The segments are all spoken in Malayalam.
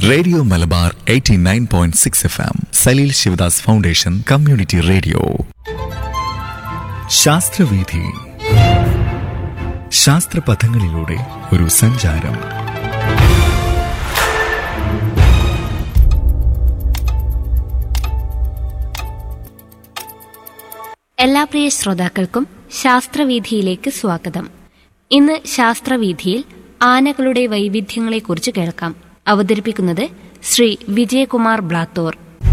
radio Malabar 89.6 point six F M Saleel Sivadas foundation community radio ശാസ്ത്രവീഥി ശാസ്ത്രപഥങ്ങളിലൂടെ ഒരു സഞ്ചാരം എല്ലാ പ്രിയ ശ്രോതാക്കൾക്കും ശാസ്ത്രവീഥിയിലേക്ക് സ്വാഗതം ഇന്ന് ശാസ്ത്രവീഥിയിൽ ആനകളുടെ വൈവിധ്യങ്ങളെക്കുറിച്ച് കേൾക്കാം അവതരിപ്പിക്കുന്നത് ശ്രീ വിജയകുമാർ ബ്ലാത്തൂർ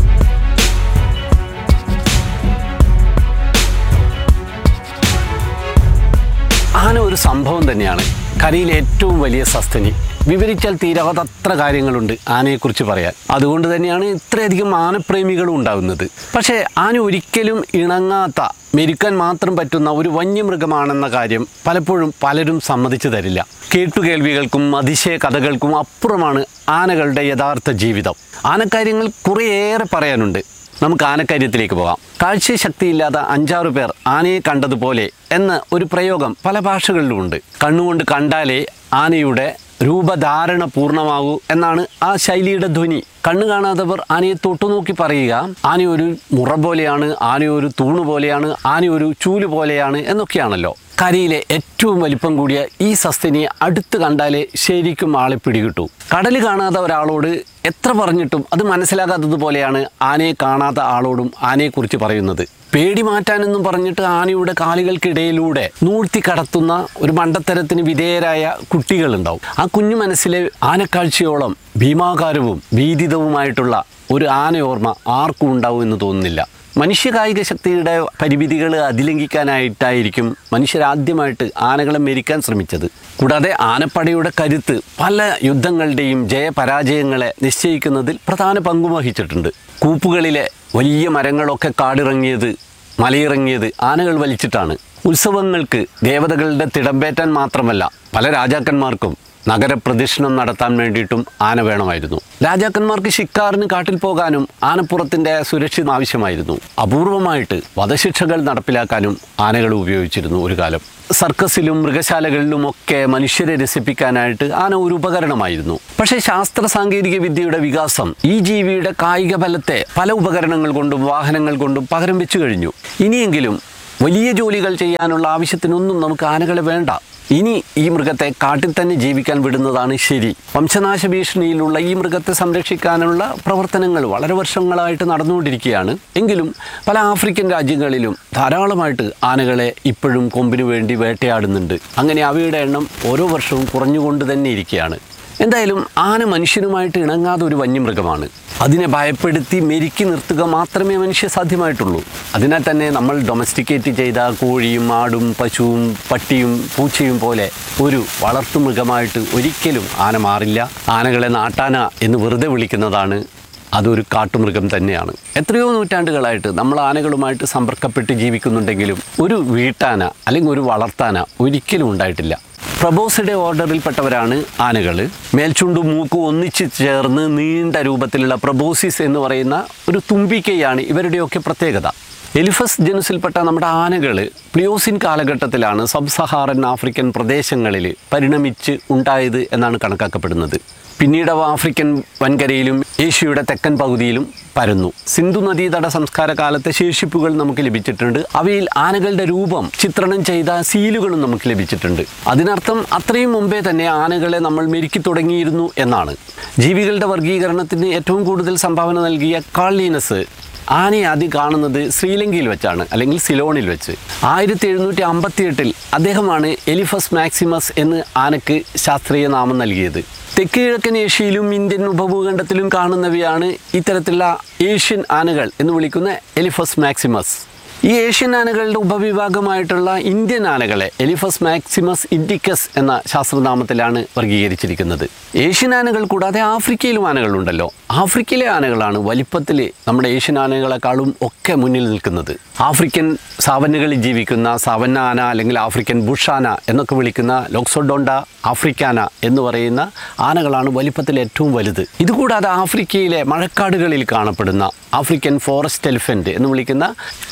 ആന ഒരു സംഭവം തന്നെയാണ് കരയിലെ ഏറ്റവും വലിയ സസ്തനി വിവരിച്ചാൽ തീരാത്തത്ര കാര്യങ്ങളുണ്ട് ആനയെക്കുറിച്ച് പറയാൻ അതുകൊണ്ട് തന്നെയാണ് ഇത്രയധികം ആനപ്രേമികളും ഉണ്ടാകുന്നത് പക്ഷേ ആന ഒരിക്കലും ഇണങ്ങാത്ത മെരുക്കാൻ മാത്രം പറ്റുന്ന ഒരു വന്യമൃഗമാണെന്ന കാര്യം പലപ്പോഴും പലരും സമ്മതിച്ചു തരില്ല കേട്ടുകേൾവികൾക്കും അതിശയ കഥകൾക്കും അപ്പുറമാണ് ആനകളുടെ യഥാർത്ഥ ജീവിതം ആനക്കാര്യങ്ങൾ കുറേയേറെ പറയാനുണ്ട് നമുക്ക് ആനക്കാര്യത്തിലേക്ക് പോകാം കാഴ്ചശക്തിയില്ലാത്ത അഞ്ചാറ് പേർ ആനയെ കണ്ടതുപോലെ എന്ന ഒരു പ്രയോഗം പല ഭാഷകളിലുമുണ്ട് കണ്ണുകൊണ്ട് കണ്ടാലേ ആനയുടെ രൂപധാരണ പൂർണ്ണമാകൂ എന്നാണ് ആ ശൈലിയുടെ ധ്വനി കണ്ണു കാണാത്തവർ ആനയെ തൊട്ടുനോക്കി പറയുക ആന ഒരു മുറ പോലെയാണ് ആന ഒരു തൂണ് പോലെയാണ് ആന ഒരു ചൂല് പോലെയാണ് എന്നൊക്കെയാണല്ലോ കരയിലെ ഏറ്റവും വലിപ്പം കൂടിയ ഈ സസ്തനിയെ അടുത്ത് കണ്ടാലേ ശരിക്കും ആളെ പിടികിട്ടൂ കടൽ കാണാത്ത ഒരാളോട് എത്ര പറഞ്ഞിട്ടും അത് മനസ്സിലാകാത്തതുപോലെയാണ് ആനയെ കാണാത്ത ആളോടും ആനയെക്കുറിച്ച് പറയുന്നത് പേടി മാറ്റാനെന്നും പറഞ്ഞിട്ട് ആനയുടെ കാലുകൾക്കിടയിലൂടെ നൂഴ്ത്തി കടത്തുന്ന ഒരു മണ്ടത്തരത്തിന് വിധേയരായ കുട്ടികളുണ്ടാവും ആ കുഞ്ഞു മനസ്സിലെ ആനക്കാഴ്ചയോളം ഭീമാകാരവും ഭീതിതവുമായിട്ടുള്ള ഒരു ആനയോർമ്മ ആർക്കും ഉണ്ടാവും എന്ന് തോന്നുന്നില്ല മനുഷ്യ കായിക ശക്തിയുടെ പരിമിതികൾ അതിലംഘിക്കാനായിട്ടായിരിക്കും മനുഷ്യരാദ്യമായിട്ട് ആനകളെ മെരിക്കാൻ ശ്രമിച്ചത് കൂടാതെ ആനപ്പടയുടെ കരുത്ത് പല യുദ്ധങ്ങളുടെയും ജയപരാജയങ്ങളെ നിശ്ചയിക്കുന്നതിൽ പ്രധാന പങ്കു വഹിച്ചിട്ടുണ്ട് കൂപ്പുകളിലെ വലിയ മരങ്ങളൊക്കെ കാടിറങ്ങിയത് മലയിറങ്ങിയത് ആനകൾ വലിച്ചിട്ടാണ് ഉത്സവങ്ങൾക്ക് ദേവതകളുടെ തിടമ്പേറ്റാൻ മാത്രമല്ല പല രാജാക്കന്മാർക്കും നഗരപ്രദക്ഷിണം നടത്താൻ വേണ്ടിയിട്ടും ആന വേണമായിരുന്നു രാജാക്കന്മാർക്ക് ശിക്കാറിന് കാട്ടിൽ പോകാനും ആനപ്പുറത്തിൻ്റെ സുരക്ഷിത ആവശ്യമായിരുന്നു അപൂർവമായിട്ട് വധശിക്ഷകൾ നടപ്പിലാക്കാനും ആനകൾ ഉപയോഗിച്ചിരുന്നു ഒരു കാലം സർക്കസിലും മൃഗശാലകളിലും ഒക്കെ മനുഷ്യരെ രസിപ്പിക്കാനായിട്ട് ആന ഒരു ഉപകരണമായിരുന്നു പക്ഷേ ശാസ്ത്ര സാങ്കേതിക വിദ്യയുടെ വികാസം ഈ ജീവിയുടെ കായിക ബലത്തെ പല ഉപകരണങ്ങൾ കൊണ്ടും വാഹനങ്ങൾ കൊണ്ടും പകരം വെച്ചു കഴിഞ്ഞു ഇനിയെങ്കിലും വലിയ ജോലികൾ ചെയ്യാനുള്ള ആവശ്യത്തിനൊന്നും നമുക്ക് ആനകളെ വേണ്ട ഇനി ഈ മൃഗത്തെ കാട്ടിൽ തന്നെ ജീവിക്കാൻ വിടുന്നതാണ് ശരി വംശനാശ ഭീഷണിയിലുള്ള ഈ മൃഗത്തെ സംരക്ഷിക്കാനുള്ള പ്രവർത്തനങ്ങൾ വളരെ വർഷങ്ങളായിട്ട് നടന്നുകൊണ്ടിരിക്കുകയാണ് എങ്കിലും പല ആഫ്രിക്കൻ രാജ്യങ്ങളിലും ധാരാളമായിട്ട് ആനകളെ ഇപ്പോഴും കൊമ്പിനു വേണ്ടി വേട്ടയാടുന്നുണ്ട് അങ്ങനെ അവയുടെ എണ്ണം ഓരോ വർഷവും കുറഞ്ഞുകൊണ്ട് തന്നെ ഇരിക്കുകയാണ് എന്തായാലും ആന മനുഷ്യനുമായിട്ട് ഇണങ്ങാത്ത ഒരു വന്യമൃഗമാണ് അതിനെ ഭയപ്പെടുത്തി മെരുക്കി നിർത്തുക മാത്രമേ മനുഷ്യ സാധ്യമായിട്ടുള്ളൂ അതിനാൽ തന്നെ നമ്മൾ ഡൊമസ്റ്റിക്കേറ്റ് ചെയ്ത കോഴിയും ആടും പശുവും പട്ടിയും പൂച്ചയും പോലെ ഒരു വളർത്തുമൃഗമായിട്ട് ഒരിക്കലും ആന മാറില്ല ആനകളെ നാട്ടാന എന്ന് വെറുതെ വിളിക്കുന്നതാണ് അതൊരു കാട്ടുമൃഗം തന്നെയാണ് എത്രയോ നൂറ്റാണ്ടുകളായിട്ട് നമ്മൾ ആനകളുമായിട്ട് സമ്പർക്കപ്പെട്ട് ജീവിക്കുന്നുണ്ടെങ്കിലും ഒരു വീട്ടാന അല്ലെങ്കിൽ ഒരു വളർത്താന ഒരിക്കലും ഉണ്ടായിട്ടില്ല പ്രബോസിഡെ ഓർഡറിൽപ്പെട്ടവരാണ് ആനകൾ മേൽചുണ്ടും മൂക്കും ഒന്നിച്ച് ചേർന്ന് നീണ്ട രൂപത്തിലുള്ള പ്രബോസിസ് എന്ന് പറയുന്ന ഒരു തുമ്പിക്കൈയാണ് ഇവരുടെയൊക്കെ പ്രത്യേകത എലിഫസ് ജനുസിൽപ്പെട്ട നമ്മുടെ ആനകൾ പ്ലിയോസിൻ കാലഘട്ടത്തിലാണ് സബ് സഹാറൻ ആഫ്രിക്കൻ പ്രദേശങ്ങളിൽ പരിണമിച്ച് ഉണ്ടായത് എന്നാണ് കണക്കാക്കപ്പെടുന്നത് പിന്നീട് അവ ആഫ്രിക്കൻ വൻകരയിലും ഏഷ്യയുടെ തെക്കൻ പകുതിയിലും പരന്നു സിന്ധു നദീതട സംസ്കാര കാലത്തെ ശേഷിപ്പുകൾ നമുക്ക് ലഭിച്ചിട്ടുണ്ട് അവയിൽ ആനകളുടെ രൂപം ചിത്രണം ചെയ്ത സീലുകളും നമുക്ക് ലഭിച്ചിട്ടുണ്ട് അതിനർത്ഥം അത്രയും മുമ്പേ തന്നെ ആനകളെ നമ്മൾ മെരുക്കി തുടങ്ങിയിരുന്നു എന്നാണ് ജീവികളുടെ വർഗീകരണത്തിന് ഏറ്റവും കൂടുതൽ സംഭാവന നൽകിയ കാൾലീനസ് ആനയെ ആദ്യം കാണുന്നത് ശ്രീലങ്കയിൽ വെച്ചാണ് അല്ലെങ്കിൽ സിലോണിൽ വെച്ച് ആയിരത്തി എഴുന്നൂറ്റി അമ്പത്തി എട്ടിൽ അദ്ദേഹമാണ് എലിഫസ് മാക്സിമസ് എന്ന് ആനയ്ക്ക് ശാസ്ത്രീയ നാമം നൽകിയത് തെക്ക് കിഴക്കൻ ഏഷ്യയിലും ഇന്ത്യൻ ഉപഭൂഖണ്ഡത്തിലും കാണുന്നവയാണ് ഇത്തരത്തിലുള്ള ഏഷ്യൻ ആനകൾ എന്ന് വിളിക്കുന്ന എലിഫസ് മാക്സിമസ് ഈ ഏഷ്യൻ ആനകളുടെ ഉപവിഭാഗമായിട്ടുള്ള ഇന്ത്യൻ ആനകളെ എലിഫസ് മാക്സിമസ് ഇൻഡിക്കസ് എന്ന ശാസ്ത്രനാമത്തിലാണ് വർഗീകരിച്ചിരിക്കുന്നത് ഏഷ്യൻ ആനകൾ കൂടാതെ ആഫ്രിക്കയിലും ആനകളുണ്ടല്ലോ ആഫ്രിക്കയിലെ ആനകളാണ് വലിപ്പത്തിൽ നമ്മുടെ ഏഷ്യൻ ആനകളെക്കാളും ഒക്കെ മുന്നിൽ നിൽക്കുന്നത് ആഫ്രിക്കൻ സാവന്നുകളിൽ ജീവിക്കുന്ന സാവന്ന ആന അല്ലെങ്കിൽ ആഫ്രിക്കൻ ബുഷ് ആന എന്നൊക്കെ വിളിക്കുന്ന ലോക്സോഡോണ്ട ആഫ്രിക്കാന എന്ന് പറയുന്ന ആനകളാണ് വലിപ്പത്തിൽ ഏറ്റവും വലുത് ഇതുകൂടാതെ ആഫ്രിക്കയിലെ മഴക്കാടുകളിൽ കാണപ്പെടുന്ന ആഫ്രിക്കൻ ഫോറസ്റ്റ് എലിഫന്റ് എന്ന് വിളിക്കുന്ന ആഫ്രിക്കൻ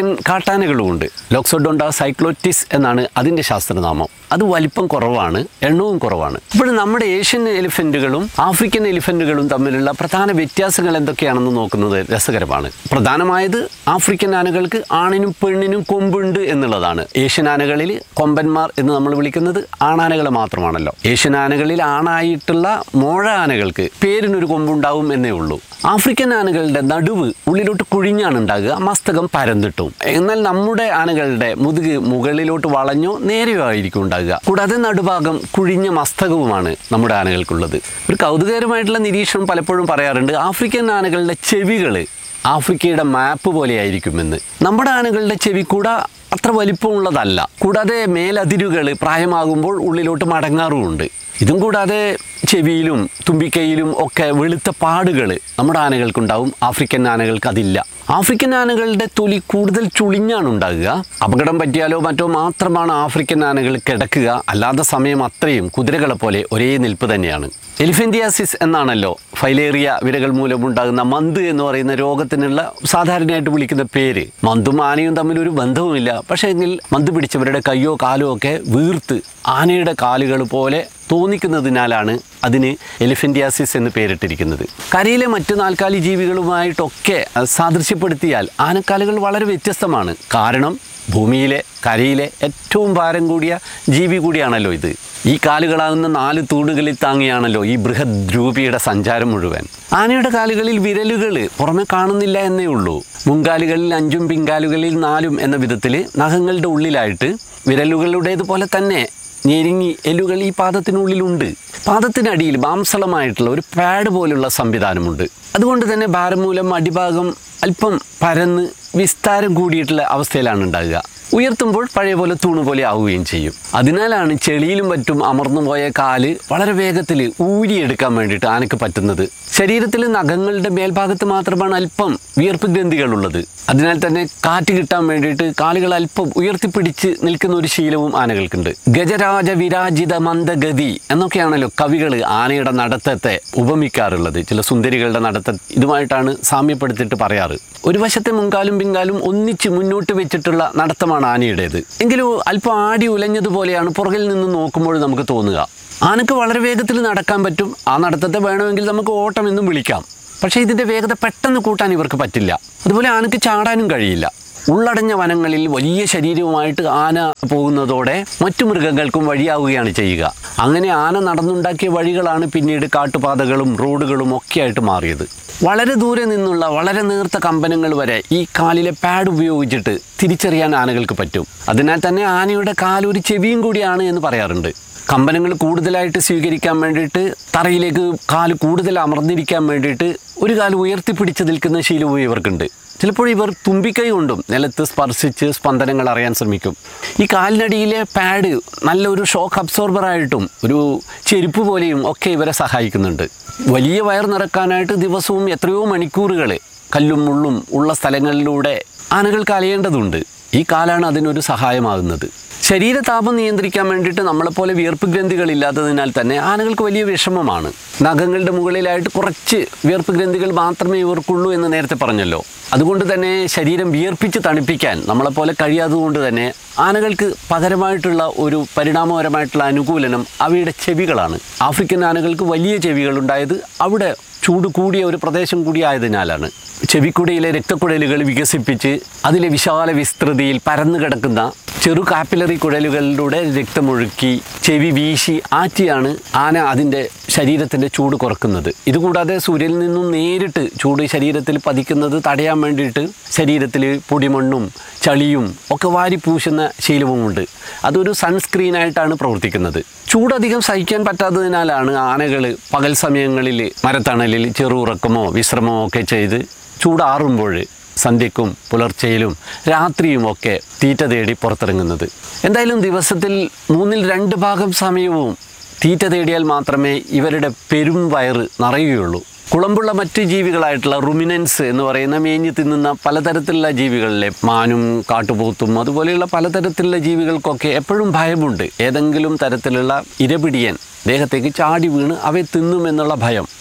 കാട്ടാനകളുമുണ്ട് ലോക്സോഡോണ്ട സൈക്ലോറ്റിസ് എന്നാണ് അതിൻ്റെ ശാസ്ത്രനാമം അത് വലിപ്പം കുറവാണ് എണ്ണവും കുറവാണ് ഇപ്പോൾ നമ്മുടെ ഏഷ്യൻ എലിഫൻറ്റുകളും ആഫ്രിക്കൻ എലിഫൻറ്റുകളും തമ്മിലുള്ള പ്രധാന വ്യത്യാസങ്ങൾ എന്തൊക്കെയാണെന്ന് നോക്കുന്നത് രസകരമാണ് പ്രധാനമായത് ആഫ്രിക്കൻ ആനകൾക്ക് ആണിനും പെണ്ണിനും കൊമ്പുണ്ട് എന്നുള്ളതാണ് ഏഷ്യൻ ആനകളിൽ കൊമ്പന്മാർ എന്ന് നമ്മൾ വിളിക്കുന്നത് ആണാനകളെ മാത്രമാണല്ലോ ഏഷ്യൻ ആനകളിൽ ആണായിട്ടുള്ള മോഴ ആനകൾക്ക് പേരിനൊരു കൊമ്പുണ്ടാവും എന്നേ ഉള്ളൂ ആഫ്രിക്കൻ ആനകളുടെ നടുവ് ഉള്ളിലോട്ട് കുഴിഞ്ഞാണ് ഉണ്ടാകുക മസ്തകം പരന്നിട്ടും എന്നാൽ നമ്മുടെ ആനകളുടെ മുതുക് മുകളിലോട്ട് വളഞ്ഞോ നേരെയോ ആയിരിക്കും ഉണ്ടാകുക കൂടാതെ നടുഭാഗം കുഴിഞ്ഞ മസ്തകവുമാണ് നമ്മുടെ ആനകൾക്കുള്ളത് ഒരു കൗതുകകരമായിട്ടുള്ള നിരീക്ഷണം പലപ്പോഴും പറയാറുണ്ട് ആഫ്രിക്കൻ ആനകളുടെ ചെവികൾ ആഫ്രിക്കയുടെ മാപ്പ് പോലെയായിരിക്കുമെന്ന് നമ്മുടെ ആനകളുടെ ചെവി കൂടെ അത്ര വലിപ്പമുള്ളതല്ല കൂടാതെ മേലതിരുകൾ പ്രായമാകുമ്പോൾ ഉള്ളിലോട്ട് മടങ്ങാറുമുണ്ട് ഇതും കൂടാതെ ചെവിയിലും തുമ്പിക്കൈയിലും ഒക്കെ വെളുത്ത പാടുകൾ നമ്മുടെ ആനകൾക്കുണ്ടാവും ആഫ്രിക്കൻ ആനകൾക്ക് അതില്ല ആഫ്രിക്കൻ ആനകളുടെ തൊലി കൂടുതൽ ചുളിഞ്ഞാണ് ഉണ്ടാകുക അപകടം പറ്റിയാലോ മറ്റോ മാത്രമാണ് ആഫ്രിക്കൻ ആനകൾ കിടക്കുക അല്ലാത്ത സമയം അത്രയും കുതിരകളെ പോലെ ഒരേ നിൽപ്പ് തന്നെയാണ് എലിഫന്റിയാസിസ് എന്നാണല്ലോ ഫൈലേറിയ വിരകൾ മൂലമുണ്ടാകുന്ന മന്ത് എന്ന് പറയുന്ന രോഗത്തിനുള്ള സാധാരണയായിട്ട് വിളിക്കുന്ന പേര് മന്തും ആനയും തമ്മിൽ ഒരു ബന്ധവുമില്ല പക്ഷേ എങ്കിൽ മന്ത് പിടിച്ചവരുടെ കയ്യോ കാലോ ഒക്കെ വീർത്ത് ആനയുടെ കാലുകൾ പോലെ തോന്നിക്കുന്നതിനാലാണ് അതിന് എലിഫന്റിയാസിസ് എന്ന് പേരിട്ടിരിക്കുന്നത് കരയിലെ മറ്റു നാൽക്കാലി ജീവികളുമായിട്ടൊക്കെ സാദൃശ്യപ്പെടുത്തിയാൽ ആനക്കാലുകൾ വളരെ വ്യത്യസ്തമാണ് കാരണം ഭൂമിയിലെ കരയിലെ ഏറ്റവും ഭാരം കൂടിയ ജീവി കൂടിയാണല്ലോ ഇത് ഈ കാലുകളാകുന്ന നാല് തൂണുകളിൽ താങ്ങിയാണല്ലോ ഈ ബൃഹത് രൂപിയുടെ സഞ്ചാരം മുഴുവൻ ആനയുടെ കാലുകളിൽ വിരലുകൾ പുറമെ കാണുന്നില്ല എന്നേ ഉള്ളൂ മുൻകാലുകളിൽ അഞ്ചും പിൻകാലുകളിൽ നാലും എന്ന വിധത്തിൽ നഖങ്ങളുടെ ഉള്ളിലായിട്ട് വിരലുകളുടേതുപോലെ തന്നെ ഞെരുങ്ങി എല്ലുകൾ ഈ പാദത്തിനുള്ളിലുണ്ട് പാദത്തിനടിയിൽ മാംസളമായിട്ടുള്ള ഒരു പാഡ് പോലുള്ള സംവിധാനമുണ്ട് അതുകൊണ്ട് തന്നെ ഭാരം മൂലം അടിഭാഗം അല്പം പരന്ന് വിസ്താരം കൂടിയിട്ടുള്ള അവസ്ഥയിലാണ് ഉണ്ടാകുക ഉയർത്തുമ്പോൾ പഴയ പോലെ തൂണ് പോലെ ആവുകയും ചെയ്യും അതിനാലാണ് ചെളിയിലും മറ്റും അമർന്നു പോയ കാല് വളരെ വേഗത്തിൽ ഊരിയെടുക്കാൻ വേണ്ടിയിട്ട് ആനക്ക് പറ്റുന്നത് ശരീരത്തിൽ നഖങ്ങളുടെ മേൽഭാഗത്ത് മാത്രമാണ് അല്പം വിയർപ്പ് ഗ്രന്ഥികളുള്ളത് അതിനാൽ തന്നെ കാറ്റ് കിട്ടാൻ വേണ്ടിയിട്ട് കാലുകൾ അല്പം ഉയർത്തിപ്പിടിച്ച് നിൽക്കുന്ന ഒരു ശീലവും ആനകൾക്കുണ്ട് ഗജരാജ വിരാജിത മന്ദഗതി എന്നൊക്കെയാണല്ലോ കവികൾ ആനയുടെ നടത്തത്തെ ഉപമിക്കാറുള്ളത് ചില സുന്ദരികളുടെ നടത്ത ഇതുമായിട്ടാണ് സാമ്യപ്പെടുത്തിയിട്ട് പറയാറ് ഒരു വശത്തെ മുൻകാലും പിൻകാലും ഒന്നിച്ച് മുന്നോട്ട് വെച്ചിട്ടുള്ള നടത്തമാണ് ആനയുടേത് എങ്കിലും അല്പം ആടി ഉലഞ്ഞതുപോലെയാണ് പുറകിൽ നിന്ന് നോക്കുമ്പോൾ നമുക്ക് തോന്നുക ആനക്ക് വളരെ വേഗത്തിൽ നടക്കാൻ പറ്റും ആ നടത്തത്തെ വേണമെങ്കിൽ നമുക്ക് ഓട്ടം എന്നും വിളിക്കാം പക്ഷേ ഇതിൻ്റെ വേഗത പെട്ടെന്ന് കൂട്ടാൻ ഇവർക്ക് പറ്റില്ല അതുപോലെ ആനക്ക് ചാടാനും കഴിയില്ല ഉള്ളടഞ്ഞ വനങ്ങളിൽ വലിയ ശരീരവുമായിട്ട് ആന പോകുന്നതോടെ മറ്റു മൃഗങ്ങൾക്കും വഴിയാവുകയാണ് ചെയ്യുക അങ്ങനെ ആന നടന്നുണ്ടാക്കിയ വഴികളാണ് പിന്നീട് കാട്ടുപാതകളും റോഡുകളും ഒക്കെ ആയിട്ട് മാറിയത് വളരെ ദൂരെ നിന്നുള്ള വളരെ നേർത്ത കമ്പനങ്ങൾ വരെ ഈ കാലിലെ പാഡ് ഉപയോഗിച്ചിട്ട് തിരിച്ചറിയാൻ ആനകൾക്ക് പറ്റും അതിനാൽ തന്നെ ആനയുടെ കാലൊരു ചെവിയും കൂടിയാണ് എന്ന് പറയാറുണ്ട് കമ്പനങ്ങൾ കൂടുതലായിട്ട് സ്വീകരിക്കാൻ വേണ്ടിയിട്ട് തറയിലേക്ക് കാല് കൂടുതൽ അമർന്നിരിക്കാൻ വേണ്ടിയിട്ട് ഒരു കാല് ഉയർത്തിപ്പിടിച്ച് നിൽക്കുന്ന ശീലവും ഇവർക്കുണ്ട് ചിലപ്പോൾ ഇവർ തുമ്പിക്കൈ കൊണ്ടും നിലത്ത് സ്പർശിച്ച് സ്പന്ദനങ്ങൾ അറിയാൻ ശ്രമിക്കും ഈ കാലിനടിയിലെ പാഡ് നല്ലൊരു ഷോക്ക് അബ്സോർബറായിട്ടും ഒരു ചെരുപ്പ് പോലെയും ഒക്കെ ഇവരെ സഹായിക്കുന്നുണ്ട് വലിയ വയർ നിറക്കാനായിട്ട് ദിവസവും എത്രയോ മണിക്കൂറുകൾ കല്ലും മുള്ളും ഉള്ള സ്ഥലങ്ങളിലൂടെ ആനകൾക്ക് അലയേണ്ടതുണ്ട് ഈ കാലാണ് അതിനൊരു സഹായമാകുന്നത് ശരീരതാപം നിയന്ത്രിക്കാൻ വേണ്ടിയിട്ട് നമ്മളെപ്പോലെ വിയർപ്പ് ഗ്രന്ഥികൾ ഇല്ലാത്തതിനാൽ തന്നെ ആനകൾക്ക് വലിയ വിഷമമാണ് നഖങ്ങളുടെ മുകളിലായിട്ട് കുറച്ച് വിയർപ്പ് ഗ്രന്ഥികൾ മാത്രമേ ഇവർക്കുള്ളൂ എന്ന് നേരത്തെ പറഞ്ഞല്ലോ അതുകൊണ്ട് തന്നെ ശരീരം വിയർപ്പിച്ച് തണുപ്പിക്കാൻ നമ്മളെപ്പോലെ കഴിയാത്തതുകൊണ്ട് തന്നെ ആനകൾക്ക് പകരമായിട്ടുള്ള ഒരു പരിണാമപരമായിട്ടുള്ള അനുകൂലനം അവയുടെ ചെവികളാണ് ആഫ്രിക്കൻ ആനകൾക്ക് വലിയ ചെവികൾ ഉണ്ടായത് അവിടെ ചൂട് കൂടിയ ഒരു പ്രദേശം കൂടി ആയതിനാലാണ് ചെവിക്കുടയിലെ രക്തക്കുഴലുകൾ വികസിപ്പിച്ച് അതിലെ വിശാല വിസ്തൃതിയിൽ പരന്നു കിടക്കുന്ന ചെറു കാപ്പിലറി കുഴലുകളിലൂടെ രക്തമൊഴുക്കി ചെവി വീശി ആറ്റിയാണ് ആന അതിൻ്റെ ശരീരത്തിൻ്റെ ചൂട് കുറക്കുന്നത് ഇതുകൂടാതെ സൂര്യനിൽ നിന്നും നേരിട്ട് ചൂട് ശരീരത്തിൽ പതിക്കുന്നത് തടയാൻ വേണ്ടിയിട്ട് ശരീരത്തിൽ പൊടിമണ്ണും ചളിയും ഒക്കെ വാരി പൂശുന്ന ശീലവുമുണ്ട് അതൊരു സൺസ്ക്രീനായിട്ടാണ് പ്രവർത്തിക്കുന്നത് ചൂടധികം സഹിക്കാൻ പറ്റാത്തതിനാലാണ് ആനകൾ പകൽ സമയങ്ങളിൽ മരത്തണലിൽ ചെറുറക്കമോ വിശ്രമമോ ഒക്കെ ചെയ്ത് ചൂടാറുമ്പോൾ സന്ധ്യക്കും പുലർച്ചയിലും രാത്രിയും ഒക്കെ തീറ്റ തേടി പുറത്തിറങ്ങുന്നത് എന്തായാലും ദിവസത്തിൽ മൂന്നിൽ രണ്ട് ഭാഗം സമയവും തീറ്റ തേടിയാൽ മാത്രമേ ഇവരുടെ പെരും വയറ് നിറയുകയുള്ളൂ കുളമ്പുള്ള മറ്റ് ജീവികളായിട്ടുള്ള റുമിനൻസ് എന്ന് പറയുന്ന മേഞ്ഞ് തിന്നുന്ന പലതരത്തിലുള്ള ജീവികളിലെ മാനും കാട്ടുപോത്തും അതുപോലെയുള്ള പലതരത്തിലുള്ള ജീവികൾക്കൊക്കെ എപ്പോഴും ഭയമുണ്ട് ഏതെങ്കിലും തരത്തിലുള്ള ഇരപിടിയൻ ദേഹത്തേക്ക് ചാടി വീണ് അവയെ തിന്നുമെന്നുള്ള ഭയം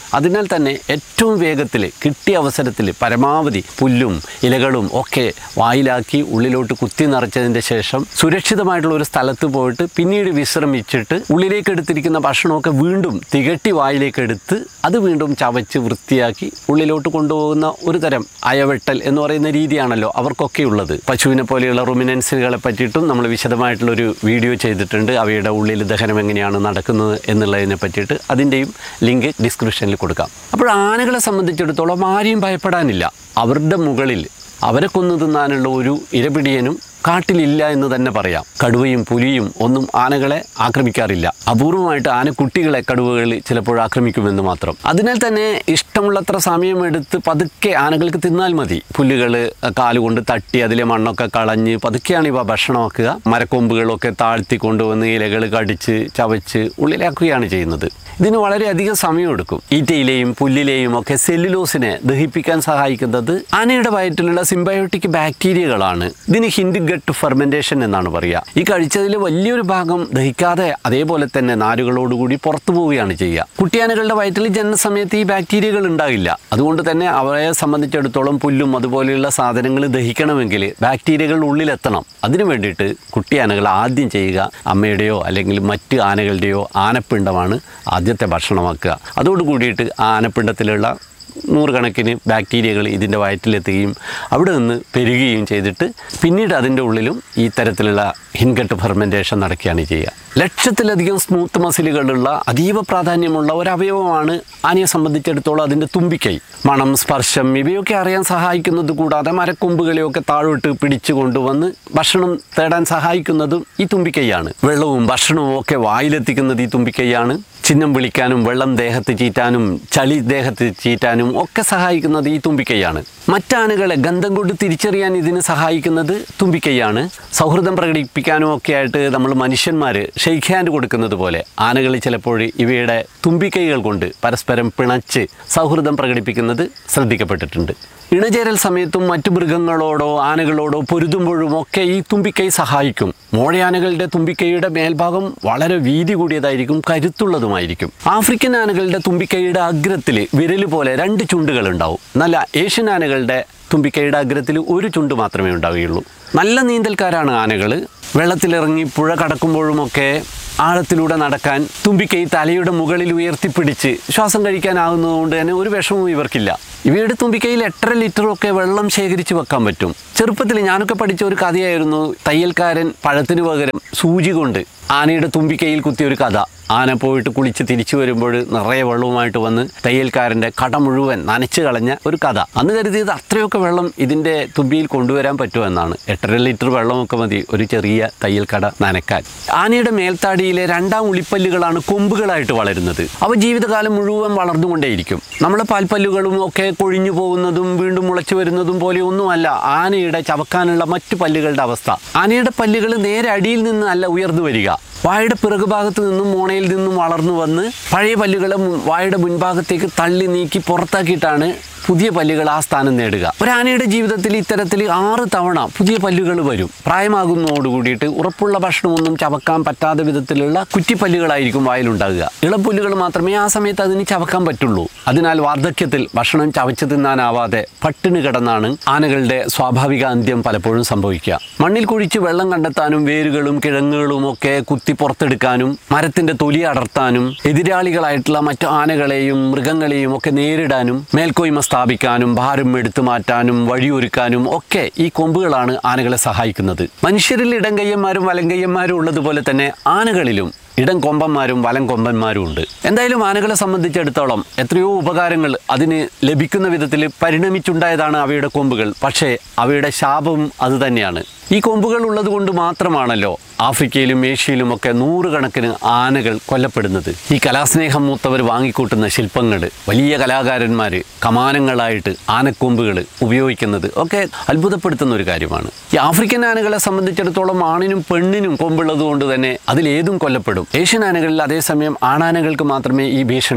അതിനാൽ തന്നെ ഏറ്റവും വേഗത്തിൽ കിട്ടിയ അവസരത്തിൽ പരമാവധി പുല്ലും ഇലകളും ഒക്കെ വായിലാക്കി ഉള്ളിലോട്ട് കുത്തി നിറച്ചതിൻ്റെ ശേഷം സുരക്ഷിതമായിട്ടുള്ള ഒരു സ്ഥലത്ത് പോയിട്ട് പിന്നീട് വിശ്രമിച്ചിട്ട് ഉള്ളിലേക്ക് എടുത്തിരിക്കുന്ന ഭക്ഷണമൊക്കെ വീണ്ടും തികട്ടി വായിലേക്ക് എടുത്ത് അത് വീണ്ടും ചവച്ച് വൃത്തിയാക്കി ഉള്ളിലോട്ട് കൊണ്ടുപോകുന്ന ഒരു തരം അയവെട്ടൽ എന്ന് പറയുന്ന രീതിയാണല്ലോ അവർക്കൊക്കെ ഉള്ളത് പശുവിനെ പോലെയുള്ള റുമിനൻസുകളെ പറ്റിയിട്ടും നമ്മൾ വിശദമായിട്ടുള്ളൊരു വീഡിയോ ചെയ്തിട്ടുണ്ട് അവയുടെ ഉള്ളിൽ ദഹനം എങ്ങനെയാണ് നടക്കുന്നത് എന്നുള്ളതിനെ പറ്റിയിട്ട് അതിൻ്റെയും ലിങ്ക് ഡിസ്ക്രിപ്ഷനിൽ കൊടുക്കാം അപ്പോൾ ആനകളെ സംബന്ധിച്ചിടത്തോളം ആരെയും ഭയപ്പെടാനില്ല അവരുടെ മുകളിൽ അവരെ കൊന്നു തിന്നാനുള്ള ഒരു ഇരപിടിയനും കാട്ടിലില്ല എന്ന് തന്നെ പറയാം കടുവയും പുലിയും ഒന്നും ആനകളെ ആക്രമിക്കാറില്ല അപൂർവമായിട്ട് ആനക്കുട്ടികളെ കടുവകൾ ചിലപ്പോൾ ആക്രമിക്കുമെന്ന് മാത്രം അതിനാൽ തന്നെ ഇഷ്ടമുള്ളത്ര സമയമെടുത്ത് പതുക്കെ ആനകൾക്ക് തിന്നാൽ മതി പുല്ലുകൾ കാലുകൊണ്ട് തട്ടി അതിലെ മണ്ണൊക്കെ കളഞ്ഞ് പതുക്കെയാണ് ഇവ ഭക്ഷണമാക്കുക മരക്കൊമ്പുകളൊക്കെ താഴ്ത്തി കൊണ്ടുവന്ന് ഇലകൾ കടിച്ച് ചവച്ച് ഉള്ളിലാക്കുകയാണ് ചെയ്യുന്നത് ഇതിന് വളരെയധികം സമയമെടുക്കും ഈറ്റയിലെയും പുല്ലിലെയും ഒക്കെ സെല്ലുലോസിനെ ദഹിപ്പിക്കാൻ സഹായിക്കുന്നത് ആനയുടെ വയറ്റിലുള്ള സിംബയോട്ടിക് ബാക്ടീരിയകളാണ് ഇതിന് ഹിൻഡ് ഗട്ട് ഫെർമെന്റേഷൻ എന്നാണ് പറയുക ഈ കഴിച്ചതിൽ വലിയൊരു ഭാഗം ദഹിക്കാതെ അതേപോലെ തന്നെ നാരുകളോടുകൂടി പുറത്തു പോവുകയാണ് ചെയ്യുക കുട്ടിയാനകളുടെ വയറ്റിൽ ജനനസമയത്ത് ഈ ബാക്ടീരിയകൾ ഉണ്ടാകില്ല അതുകൊണ്ട് തന്നെ അവയെ സംബന്ധിച്ചിടത്തോളം പുല്ലും അതുപോലെയുള്ള സാധനങ്ങൾ ദഹിക്കണമെങ്കിൽ ബാക്ടീരിയകൾ ഉള്ളിലെത്തണം അതിനു വേണ്ടിയിട്ട് കുട്ടിയാനകൾ ആദ്യം ചെയ്യുക അമ്മയുടെയോ അല്ലെങ്കിൽ മറ്റ് ആനകളുടെയോ ആനപ്പിണ്ടമാണ് ആദ്യത്തെ ഭക്ഷണമാക്കുക അതോടുകൂടിയിട്ട് ആ ആനപ്പിണ്ടത്തിലുള്ള നൂറുകണക്കിന് ബാക്ടീരിയകൾ ഇതിൻ്റെ വയറ്റിലെത്തുകയും അവിടെ നിന്ന് പെരുകുകയും ചെയ്തിട്ട് പിന്നീട് അതിൻ്റെ ഉള്ളിലും ഈ തരത്തിലുള്ള ഹിൻകട്ട് ഫെർമെൻറ്റേഷൻ നടക്കുകയാണ് ചെയ്യുക ലക്ഷത്തിലധികം സ്മൂത്ത് മസിലുകളുള്ള അതീവ പ്രാധാന്യമുള്ള ഒരു അവയവമാണ് ആനയെ സംബന്ധിച്ചിടത്തോളം അതിൻ്റെ തുമ്പിക്കൈ മണം സ്പർശം ഇവയൊക്കെ അറിയാൻ സഹായിക്കുന്നത് കൂടാതെ മരക്കൊമ്പുകളെയൊക്കെ താഴോട്ട് പിടിച്ചു കൊണ്ടുവന്ന് ഭക്ഷണം തേടാൻ സഹായിക്കുന്നതും ഈ തുമ്പിക്കൈയാണ് വെള്ളവും ഭക്ഷണവും ഒക്കെ വായിലെത്തിക്കുന്നത് ഈ തുമ്പിക്കൈയാണ് ചിഹ്നം വിളിക്കാനും വെള്ളം ദേഹത്ത് ചീറ്റാനും ചളി ദേഹത്ത് ചീറ്റാനും ഒക്കെ സഹായിക്കുന്നത് ഈ തുമ്പിക്കൈയാണ് മറ്റാനകളെ ഗന്ധം കൊണ്ട് തിരിച്ചറിയാൻ ഇതിന് സഹായിക്കുന്നത് തുമ്പിക്കൈയാണ് സൗഹൃദം പ്രകടിപ്പിക്കാനും ഒക്കെ ആയിട്ട് നമ്മൾ മനുഷ്യന്മാർ ഷെയ്ക്ക് ഹാൻഡ് കൊടുക്കുന്നത് പോലെ ആനകൾ ചിലപ്പോൾ ഇവയുടെ തുമ്പിക്കൈകൾ കൊണ്ട് പരസ്പരം പിണച്ച് സൗഹൃദം പ്രകടിപ്പിക്കുന്നത് ശ്രദ്ധിക്കപ്പെട്ടിട്ടുണ്ട് ഇണചേരൽ സമയത്തും മറ്റു മൃഗങ്ങളോടോ ആനകളോടോ പൊരുതുമ്പോഴും ഒക്കെ ഈ തുമ്പിക്കൈ സഹായിക്കും മോഴയാനകളുടെ തുമ്പിക്കൈയുടെ മേൽഭാഗം വളരെ വീതി കൂടിയതായിരിക്കും കരുത്തുള്ളതുമായിരിക്കും ആഫ്രിക്കൻ ആനകളുടെ തുമ്പിക്കൈയുടെ അഗ്രത്തിൽ വിരൽ പോലെ രണ്ട് ചുണ്ടുകൾ ഉണ്ടാവും നല്ല ഏഷ്യൻ ആനകളുടെ തുമ്പിക്കൈയുടെ അഗ്രത്തിൽ ഒരു ചുണ്ട് മാത്രമേ ഉണ്ടാവുകയുള്ളൂ നല്ല നീന്തൽക്കാരാണ് ആനകൾ വെള്ളത്തിലിറങ്ങി പുഴ കടക്കുമ്പോഴുമൊക്കെ ആഴത്തിലൂടെ നടക്കാൻ തുമ്പിക്കൈ തലയുടെ മുകളിൽ ഉയർത്തിപ്പിടിച്ച് ശ്വാസം കഴിക്കാനാകുന്നതുകൊണ്ട് തന്നെ ഒരു വിഷമവും ഇവർക്കില്ല ഇവയുടെ തുമ്പിക്കൈയിൽ എട്ടര ലിറ്ററൊക്കെ വെള്ളം ശേഖരിച്ച് വെക്കാൻ പറ്റും ചെറുപ്പത്തിൽ ഞാനൊക്കെ പഠിച്ച ഒരു കഥയായിരുന്നു തയ്യൽക്കാരൻ പഴത്തിന് പകരം സൂചി കൊണ്ട് ആനയുടെ തുമ്പിക്കൈയിൽ കുത്തിയ ഒരു കഥ ആന പോയിട്ട് കുളിച്ച് തിരിച്ചു വരുമ്പോൾ നിറയെ വെള്ളവുമായിട്ട് വന്ന് തയ്യൽക്കാരൻ്റെ കട മുഴുവൻ നനച്ചു കളഞ്ഞ ഒരു കഥ അന്ന് കരുതിയത് അത്രയൊക്കെ വെള്ളം ഇതിൻ്റെ തുമ്പിയിൽ കൊണ്ടുവരാൻ പറ്റുമെന്നാണ് എട്ടര ലിറ്റർ വെള്ളമൊക്കെ മതി ഒരു ചെറിയ തയ്യൽ കട നനക്കാൻ ആനയുടെ മേൽത്താടിയിലെ രണ്ടാം ഉളിപ്പല്ലുകളാണ് കൊമ്പുകളായിട്ട് വളരുന്നത് അവ ജീവിതകാലം മുഴുവൻ വളർന്നുകൊണ്ടേയിരിക്കും നമ്മളെ പാൽപ്പല്ലുകളും ഒക്കെ കൊഴിഞ്ഞു പോകുന്നതും വീണ്ടും മുളച്ചു വരുന്നതും പോലെയൊന്നുമല്ല ആനയുടെ ചവക്കാനുള്ള മറ്റു പല്ലുകളുടെ അവസ്ഥ ആനയുടെ പല്ലുകൾ നേരെ അടിയിൽ നിന്ന് അല്ല ഉയർന്നു വരിക വായുടെ പിറകുഭാഗത്ത് നിന്നും മോണയിൽ നിന്നും വളർന്നു വന്ന് പഴയ പല്ലുകളെ മു- വായുടെ മുൻഭാഗത്തേക്ക് തള്ളി നീക്കി പുറത്താക്കിയിട്ടാണ് പുതിയ പല്ലുകൾ ആ സ്ഥാനം നേടുക ഒരു ആനയുടെ ജീവിതത്തിൽ ഇത്തരത്തിൽ ആറ് തവണ പുതിയ പല്ലുകൾ വരും പ്രായമാകുന്നതോടുകൂടിയിട്ട് ഉറപ്പുള്ള ഭക്ഷണമൊന്നും ചവക്കാൻ പറ്റാത്ത വിധത്തിലുള്ള കുറ്റിപ്പല്ലുകളായിരിക്കും വായിലുണ്ടാകുക ഇളപ്പുല്ലുകൾ മാത്രമേ ആ സമയത്ത് അതിന് ചവക്കാൻ പറ്റുള്ളൂ അതിനാൽ വാർദ്ധക്യത്തിൽ ഭക്ഷണം ചവച്ചു തിന്നാനാവാതെ പട്ടിണി കിടന്നാണ് ആനകളുടെ സ്വാഭാവിക അന്ത്യം പലപ്പോഴും സംഭവിക്കുക മണ്ണിൽ കുഴിച്ച് വെള്ളം കണ്ടെത്താനും വേരുകളും കിഴങ്ങുകളും ഒക്കെ കുത്തി പുറത്തെടുക്കാനും മരത്തിന്റെ തൊലി അടർത്താനും എതിരാളികളായിട്ടുള്ള മറ്റു ആനകളെയും മൃഗങ്ങളെയും ഒക്കെ നേരിടാനും മേൽക്കോയ്മ സ്ഥാപിക്കാനും ഭാരം എടുത്തു മാറ്റാനും വഴിയൊരുക്കാനും ഒക്കെ ഈ കൊമ്പുകളാണ് ആനകളെ സഹായിക്കുന്നത് മനുഷ്യരിൽ ഇടംകയ്യന്മാരും വലങ്കയ്യന്മാരും ഉള്ളതുപോലെ തന്നെ ആനകളിലും ഇടം കൊമ്പന്മാരും വലം കൊമ്പന്മാരും ഉണ്ട് എന്തായാലും ആനകളെ സംബന്ധിച്ചിടത്തോളം എത്രയോ ഉപകാരങ്ങൾ അതിന് ലഭിക്കുന്ന വിധത്തിൽ പരിണമിച്ചുണ്ടായതാണ് അവയുടെ കൊമ്പുകൾ പക്ഷേ അവയുടെ ശാപവും അതുതന്നെയാണ് ഈ കൊമ്പുകൾ ഉള്ളത് കൊണ്ട് മാത്രമാണല്ലോ ആഫ്രിക്കയിലും ഏഷ്യയിലും ഒക്കെ നൂറുകണക്കിന് ആനകൾ കൊല്ലപ്പെടുന്നത് ഈ കലാസ്നേഹം മൂത്തവർ വാങ്ങിക്കൂട്ടുന്ന ശില്പങ്ങൾ വലിയ കലാകാരന്മാർ കമാനങ്ങളായിട്ട് ആനക്കൊമ്പുകൾ ഉപയോഗിക്കുന്നത് ഒക്കെ അത്ഭുതപ്പെടുത്തുന്ന ഒരു കാര്യമാണ് ഈ ആഫ്രിക്കൻ ആനകളെ സംബന്ധിച്ചിടത്തോളം ആണിനും പെണ്ണിനും കൊമ്പുള്ളത് കൊണ്ട് തന്നെ അതിലേതും കൊല്ലപ്പെടും ഏഷ്യൻ ആനകളിൽ അതേസമയം ആണാനകൾക്ക് മാത്രമേ ഈ ഭീഷണിയുള്ളൂ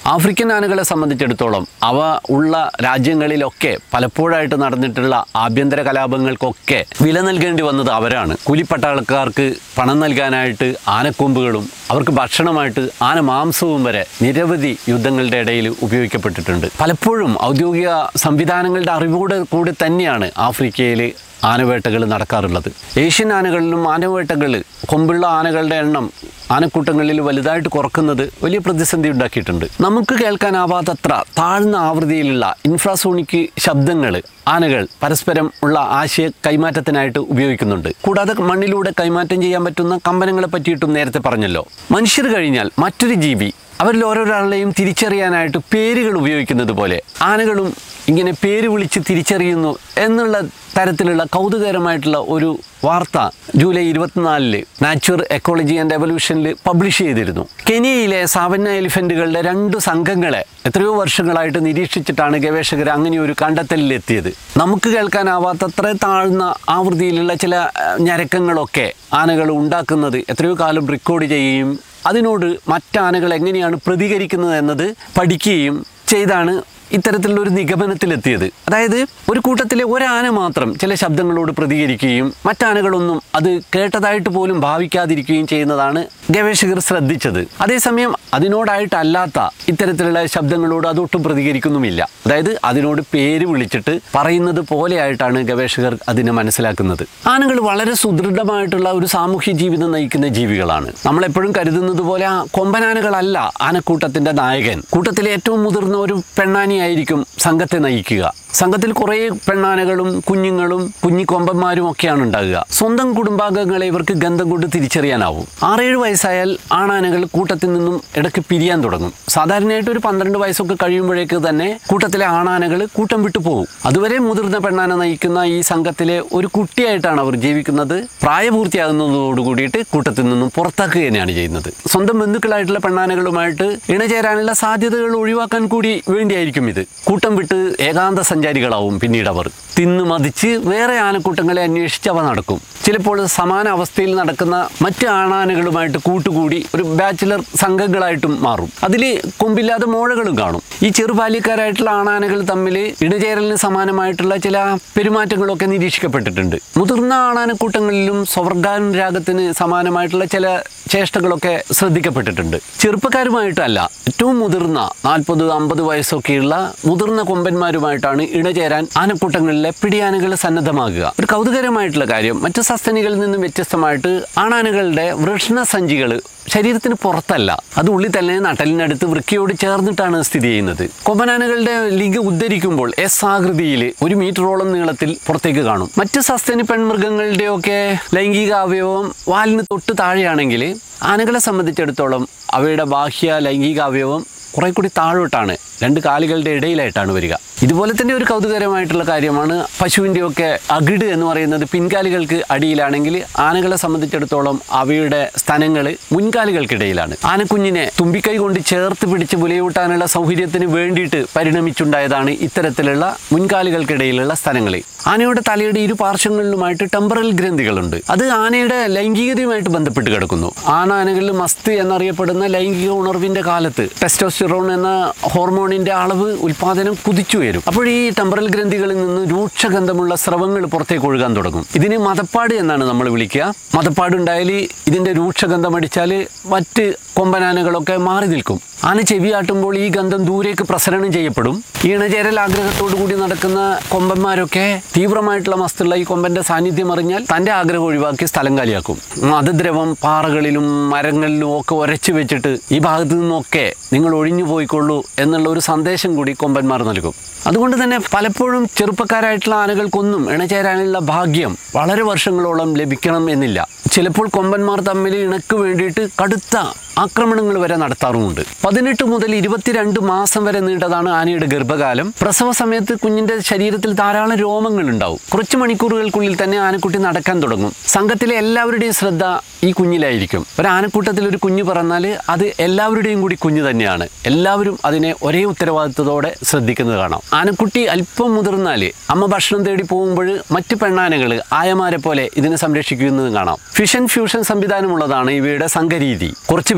ആഫ്രിക്കൻ ആനകളെ സംബന്ധിച്ചിടത്തോളം അവ ഉള്ള രാജ്യങ്ങളിലൊക്കെ പലപ്പോഴായിട്ട് നടന്നിട്ടുള്ള ആഭ്യന്തര കലാപങ്ങൾക്കൊക്കെ വില നൽകേണ്ടി വന്നത് അവരാണ് കൂലിപ്പട്ടാളക്കാർക്ക് പണം നൽകാനായിട്ട് ആനക്കൊമ്പുകളും അവർക്ക് ഭക്ഷണമായിട്ട് ആന മാംസവും വരെ നിരവധി യുദ്ധങ്ങളുടെ ഇടയിൽ ഉപയോഗിക്കപ്പെട്ടിട്ടുണ്ട് പലപ്പോഴും ഔദ്യോഗിക സംവിധാനങ്ങളുടെ അറിവോടെ കൂടി തന്നെയാണ് ആഫ്രിക്കയിൽ ആനവേട്ടകൾ നടക്കാറുള്ളത് ഏഷ്യൻ ആനകളിലും ആനവേട്ടകൾ കൊമ്പുള്ള ആനകളുടെ എണ്ണം ആനക്കൂട്ടങ്ങളിൽ വലുതായിട്ട് കുറക്കുന്നത് വലിയ പ്രതിസന്ധി ഉണ്ടാക്കിയിട്ടുണ്ട് നമുക്ക് കേൾക്കാനാവാത്തത്ര താഴ്ന്ന ആവൃത്തിയിലുള്ള ഇൻഫ്രാസോണിക് ശബ്ദങ്ങൾ ആനകൾ പരസ്പരം ഉള്ള ആശയ കൈമാറ്റത്തിനായിട്ട് ഉപയോഗിക്കുന്നുണ്ട് കൂടാതെ മണ്ണിലൂടെ കൈമാറ്റം ചെയ്യാൻ പറ്റുന്ന കമ്പനങ്ങളെ പറ്റിയിട്ടും നേരത്തെ പറഞ്ഞല്ലോ മനുഷ്യർ കഴിഞ്ഞാൽ മറ്റൊരു ജീവി അവരിൽ ഓരോരാളെയും തിരിച്ചറിയാനായിട്ട് പേരുകൾ ഉപയോഗിക്കുന്നത് പോലെ ആനകളും ഇങ്ങനെ പേര് വിളിച്ച് തിരിച്ചറിയുന്നു എന്നുള്ള തരത്തിലുള്ള കൗതുകകരമായിട്ടുള്ള ഒരു വാർത്ത ജൂലൈ ഇരുപത്തിനാലില് നാച്ചുർ എക്കോളജി ആൻഡ് എവല്യൂഷനിൽ പബ്ലിഷ് ചെയ്തിരുന്നു കെനിയയിലെ സാവന്ന എലിഫന്റുകളുടെ രണ്ട് സംഘങ്ങളെ എത്രയോ വർഷങ്ങളായിട്ട് നിരീക്ഷിച്ചിട്ടാണ് ഗവേഷകർ അങ്ങനെ ഒരു കണ്ടെത്തലിലെത്തിയത് നമുക്ക് കേൾക്കാനാവാത്തത്ര താഴ്ന്ന ആവൃത്തിയിലുള്ള ചില അഹ്, ഞരക്കങ്ങളൊക്കെ ആനകൾ ഉണ്ടാക്കുന്നത് എത്രയോ കാലം റെക്കോർഡ് ചെയ്യുകയും അതിനോട് മറ്റാനകൾ എങ്ങനെയാണ് പ്രതികരിക്കുന്നത് എന്നത് പഠിക്കുകയും ചെയ്താണ് ഇത്തരത്തിലുള്ള ഒരു നിഗമനത്തിലെത്തിയത് അതായത് ഒരു കൂട്ടത്തിലെ ഒരാന മാത്രം ചില ശബ്ദങ്ങളോട് പ്രതികരിക്കുകയും മറ്റാനകളൊന്നും അത് കേട്ടതായിട്ട് പോലും ഭാവിക്കാതിരിക്കുകയും ചെയ്യുന്നതാണ് ഗവേഷകർ ശ്രദ്ധിച്ചത് അതേസമയം അതിനോടായിട്ടല്ലാത്ത ഇത്തരത്തിലുള്ള ശബ്ദങ്ങളോട് അതൊട്ടും പ്രതികരിക്കുന്നുമില്ല അതായത് അതിനോട് പേര് വിളിച്ചിട്ട് പറയുന്നത് പോലെയായിട്ടാണ് ഗവേഷകർ അതിനെ മനസ്സിലാക്കുന്നത് ആനകൾ വളരെ സുദൃഢമായിട്ടുള്ള ഒരു സാമൂഹ്യ ജീവിതം നയിക്കുന്ന ജീവികളാണ് നമ്മളെപ്പോഴും കരുതുന്നത് പോലെ ആ കൊമ്പനാനകളല്ല ആനക്കൂട്ടത്തിന്റെ നായകൻ കൂട്ടത്തിലെ ഏറ്റവും മുതിർന്ന ഒരു പെണ്ണാനിയായിരിക്കും സംഘത്തെ നയിക്കുക സംഘത്തിൽ കുറേ പെണ്ണാനകളും കുഞ്ഞുങ്ങളും കുഞ്ഞിക്കൊമ്പന്മാരും ഒക്കെയാണ് ഉണ്ടാകുക സ്വന്തം കുടുംബാംഗങ്ങളെ ഇവർക്ക് ഗന്ധം കൊണ്ട് തിരിച്ചറിയാനാവും ആറേഴ് വയസ്സായാൽ ആണാനകൾ കൂട്ടത്തിൽ നിന്നും ഇടയ്ക്ക് പിരിയാൻ തുടങ്ങും സാധാരണയായിട്ട് ഒരു പന്ത്രണ്ട് വയസ്സൊക്കെ കഴിയുമ്പോഴേക്ക് തന്നെ കൂട്ടത്തിലെ ആണാനകൾ കൂട്ടം വിട്ടു പോകും അതുവരെ മുതിർന്ന പെണ്ണാന നയിക്കുന്ന ഈ സംഘത്തിലെ ഒരു കുട്ടിയായിട്ടാണ് അവർ ജീവിക്കുന്നത് പ്രായപൂർത്തിയാകുന്നതോട് കൂടിയിട്ട് കൂട്ടത്തിൽ നിന്നും പുറത്താക്കുക തന്നെയാണ് ചെയ്യുന്നത് സ്വന്തം ബന്ധുക്കളായിട്ടുള്ള പെണ്ണാനകളുമായിട്ട് ഇണചേരാനുള്ള സാധ്യതകൾ ഒഴിവാക്കാൻ കൂടി വേണ്ടിയായിരിക്കും ഇത് കൂട്ടം വിട്ട് ഏകാന്ത സഞ്ചാരികളാവും പിന്നീട് അവർ തിന്നു മതിച്ച് വേറെ ആനക്കൂട്ടങ്ങളെ അന്വേഷിച്ച് അവ നടക്കും ചിലപ്പോൾ സമാന അവസ്ഥയിൽ നടക്കുന്ന മറ്റ് ആണാനകളുമായിട്ട് കൂട്ടുകൂടി ഒരു ബാച്ചിലർ സംഘങ്ങളായിട്ടും മാറും അതിൽ കൊമ്പില്ലാതെ മോഴകളും കാണും ഈ ചെറുബാല്യക്കാരായിട്ടുള്ള ആണാനകൾ തമ്മിൽ ഇണചേരലിന് സമാനമായിട്ടുള്ള ചില പെരുമാറ്റങ്ങളൊക്കെ നിരീക്ഷിക്കപ്പെട്ടിട്ടുണ്ട് മുതിർന്ന ആണാനക്കൂട്ടങ്ങളിലും സ്വർഗാനുരാഗത്തിന് സമാനമായിട്ടുള്ള ചില ചേഷ്ടകളൊക്കെ ശ്രദ്ധിക്കപ്പെട്ടിട്ടുണ്ട് ചെറുപ്പക്കാരുമായിട്ടല്ല ഏറ്റവും മുതിർന്ന നാൽപ്പത് അമ്പത് വയസ്സൊക്കെയുള്ള മുതിർന്ന കൊമ്പന്മാരുമായിട്ടാണ് ഇണചേരാൻ ആനക്കൂട്ടങ്ങളിലെ പിടിയാനകൾ സന്നദ്ധമാകുക ഒരു കൗതുകരമായിട്ടുള്ള കാര്യം മറ്റു സസ്തനികളിൽ നിന്നും വ്യത്യസ്തമായിട്ട് ആണാനകളുടെ വൃഷ്ണസഞ്ചികൾ ശരീരത്തിന് പുറത്തല്ല അത് ഉള്ളിൽ തന്നെ നട്ടലിനടുത്ത് വൃക്കയോട് ചേർന്നിട്ടാണ് സ്ഥിതി ചെയ്യുന്നത് കൊമ്പനാനകളുടെ ലിംഗ ഉദ്ധരിക്കുമ്പോൾ എസ് ആകൃതിയിൽ ഒരു മീറ്ററോളം നീളത്തിൽ പുറത്തേക്ക് കാണും മറ്റ് സസ്തനി പെൺമൃഗങ്ങളുടെയൊക്കെ ലൈംഗിക അവയവം വാലിന് തൊട്ട് താഴെയാണെങ്കിൽ ആനകളെ സംബന്ധിച്ചിടത്തോളം അവയുടെ ബാഹ്യ ലൈംഗിക അവയവം കുറെ കൂടി താഴോട്ടാണ് രണ്ട് കാലുകളുടെ ഇടയിലായിട്ടാണ് വരിക ഇതുപോലെ തന്നെ ഒരു കൗതുകരമായിട്ടുള്ള കാര്യമാണ് പശുവിൻ്റെയൊക്കെ അകിട് എന്ന് പറയുന്നത് പിൻകാലുകൾക്ക് അടിയിലാണെങ്കിൽ ആനകളെ സംബന്ധിച്ചിടത്തോളം അവയുടെ സ്ഥലങ്ങൾ മുൻകാലുകൾക്കിടയിലാണ് ആനക്കുഞ്ഞിനെ തുമ്പിക്കൈ കൊണ്ട് ചേർത്ത് പിടിച്ച് മുലയൂട്ടാനുള്ള സൗകര്യത്തിന് വേണ്ടിയിട്ട് പരിണമിച്ചുണ്ടായതാണ് ഇത്തരത്തിലുള്ള മുൻകാലുകൾക്കിടയിലുള്ള സ്ഥലങ്ങൾ ആനയുടെ തലയുടെ ഇരു പാർശ്വങ്ങളിലുമായിട്ട് ടെമ്പറൽ ഗ്രന്ഥികളുണ്ട് അത് ആനയുടെ ലൈംഗികതയുമായിട്ട് ബന്ധപ്പെട്ട് കിടക്കുന്നു ആന ആനകളിൽ മസ്ത് എന്നറിയപ്പെടുന്ന ലൈംഗിക ഉണർവിന്റെ കാലത്ത് ടെസ്റ്റോസ്റ്റിറോൺ എന്ന ഹോർമോണിന്റെ അളവ് ഉൽപാദനം കുതിച്ചു വരും അപ്പോൾ ഈ ടെമ്പറൽ ഗ്രന്ഥികളിൽ നിന്ന് രൂക്ഷഗന്ധമുള്ള സ്രവങ്ങൾ പുറത്തേക്ക് ഒഴുകാൻ തുടങ്ങും ഇതിന് മതപ്പാട് എന്നാണ് നമ്മൾ വിളിക്കുക മതപ്പാട് ഉണ്ടായാൽ ഇതിന്റെ രൂക്ഷഗന്ധം അടിച്ചാൽ മറ്റ് കൊമ്പനാനകളൊക്കെ മാറി നിൽക്കും ആന ചെവിയാട്ടുമ്പോൾ ഈ ഗന്ധം ദൂരേക്ക് പ്രസരണം ചെയ്യപ്പെടും ഈണചേരൽ ആഗ്രഹത്തോടു കൂടി നടക്കുന്ന കൊമ്പന്മാരൊക്കെ തീവ്രമായിട്ടുള്ള മസ്തുള്ള ഈ കൊമ്പന്റെ സാന്നിധ്യം അറിഞ്ഞാൽ തന്റെ ആഗ്രഹം ഒഴിവാക്കി സ്ഥലം കാലിയാക്കും മതദ്രവം പാറകളിലും മരങ്ങളിലും ഒക്കെ ഉരച്ചു വെച്ചിട്ട് ഈ ഭാഗത്തു നിന്നൊക്കെ നിങ്ങൾ ഒഴിഞ്ഞു പോയിക്കൊള്ളൂ എന്നുള്ള ഒരു സന്ദേശം കൂടി കൊമ്പന്മാർ നൽകും അതുകൊണ്ട് തന്നെ പലപ്പോഴും ചെറുപ്പക്കാരായിട്ടുള്ള ആനകൾക്കൊന്നും ഇണചേരാനുള്ള ഭാഗ്യം വളരെ വർഷങ്ങളോളം ലഭിക്കണം എന്നില്ല ചിലപ്പോൾ കൊമ്പന്മാർ തമ്മിൽ ഇണക്ക് വേണ്ടിയിട്ട് കടുത്ത ആക്രമണങ്ങൾ വരെ നടത്താറുമുണ്ട് പതിനെട്ട് മുതൽ ഇരുപത്തിരണ്ട് മാസം വരെ നീണ്ടതാണ് ആനയുടെ ഗർഭകാലം പ്രസവ സമയത്ത് കുഞ്ഞിന്റെ ശരീരത്തിൽ ധാരാളം രോമങ്ങൾ ഉണ്ടാവും കുറച്ച് മണിക്കൂറുകൾക്കുള്ളിൽ തന്നെ ആനക്കുട്ടി നടക്കാൻ തുടങ്ങും സംഘത്തിലെ എല്ലാവരുടെയും ശ്രദ്ധ ഈ കുഞ്ഞിലായിരിക്കും ഒരു ആനക്കൂട്ടത്തിൽ ഒരു കുഞ്ഞ് പറഞ്ഞാൽ അത് എല്ലാവരുടെയും കൂടി കുഞ്ഞ് തന്നെയാണ് എല്ലാവരും അതിനെ ഒരേ ഉത്തരവാദിത്വത്തോടെ ശ്രദ്ധിക്കുന്നത് കാണാം ആനക്കുട്ടി അല്പം മുതിർന്നാൽ അമ്മ ഭക്ഷണം തേടി പോകുമ്പോൾ മറ്റ് പെണ്ണാനകൾ ആയമാരെ പോലെ ഇതിനെ സംരക്ഷിക്കുന്നത് കാണാം ഫിഷൻ ഫ്യൂഷൻ സംവിധാനമുള്ളതാണ് ഇവയുടെ സംഘരീതി കുറച്ച് പേര്